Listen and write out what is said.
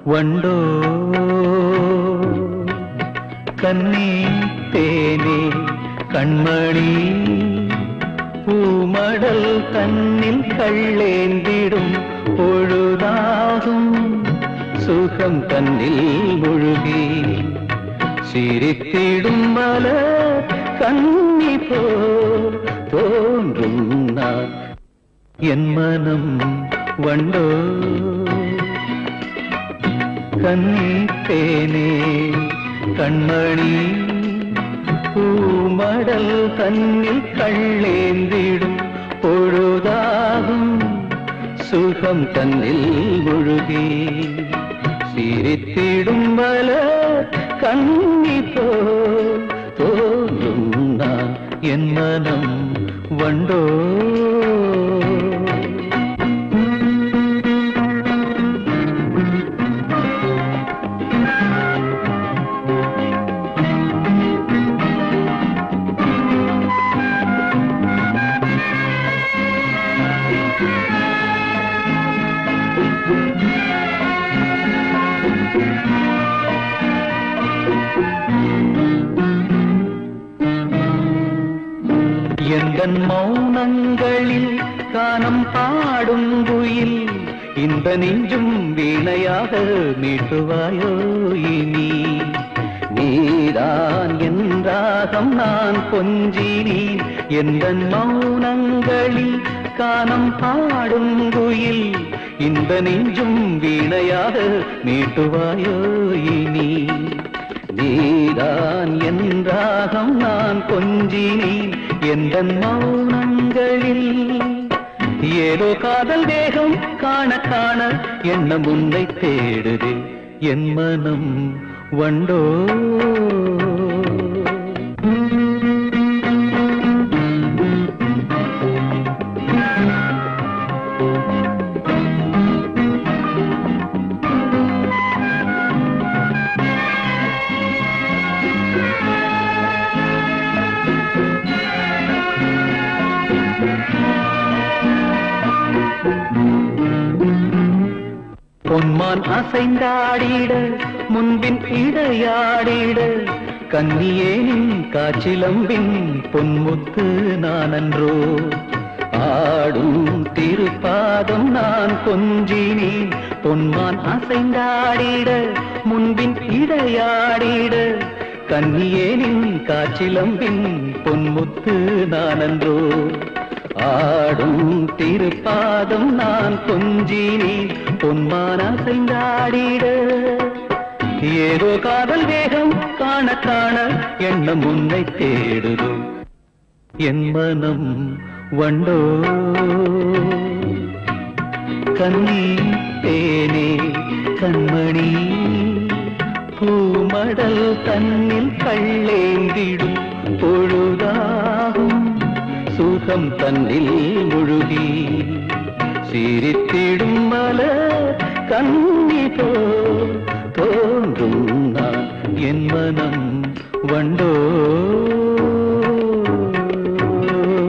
வண்டோ கண்ணே தேனே கண்மணி பூமடல் தன்னில் கள்ளேந்திடும் பொழுதாகும் சுகம் தன்னில் முழுகி சிரித்திடும் மலர் கண்ணி போல் தோன்றும் நான் என் மனம் வண்டோ கண்ணி தேனே கண்மணி பூமடல் தன்னில் கள்ளேந்திடும் பொழுதாகும் சுகம் தன்னில் முழுகி சிரித்திடும் மலர் கண்ணி போல் தோன்றும் நான் என் மனம் வண்டோ எந்தன் மௌனங்களில் கானம் பாடும் குயில் இந்த நெஞ்சும் வீணையாக மீட்டுவாயோ இனி நீதான் என்றாகம் நான் கொஞ்சினேன் எந்தன் மௌனங்களில் கானம் பாடும் குயில் இந்த நெஞ்சும் வீணையாக மீட்டுவாயோ இனி நீதான் என்றாகம் நான் கொஞ்சினேன் எந்த மௌனங்களில் ஏதோ காதல் வேகம் காண காண எண்ணம் உன்னை தேடுதே என் மனம் வண்டோ பொன்மான் அசைந்தாடிட முன்பின் இடையாடிட கன்னியேனின் காச்சிலம்பின் பொன்முத்து நானன்றோ ஆடும் திருப்பாதம் நான் கொஞ்சினேன் பொன்மான் அசைந்தாடிட முன்பின் இடையாடிட கன்னியேனின் காச்சிலம்பின் பொன்முத்து நானன்றோ ஆடும் திருப்பாதம் நான் கொஞ்சினேன் பொன்மான செய்தாடிட ஏதோ காதல் வேகம் காண காண எண்ணம் உன்னை தேடுதோ என் மனம் வண்டோ கண்ணி தேனே கண்மணி பூமடல் தன்னில் கள்ளேந்திடும் பொழுதாகும் சுகம் தன்னில் முழுகி சிரித்திடும் மலர் கண்ணி போல் தோன்றும் நான் என் மனம் வண்டோ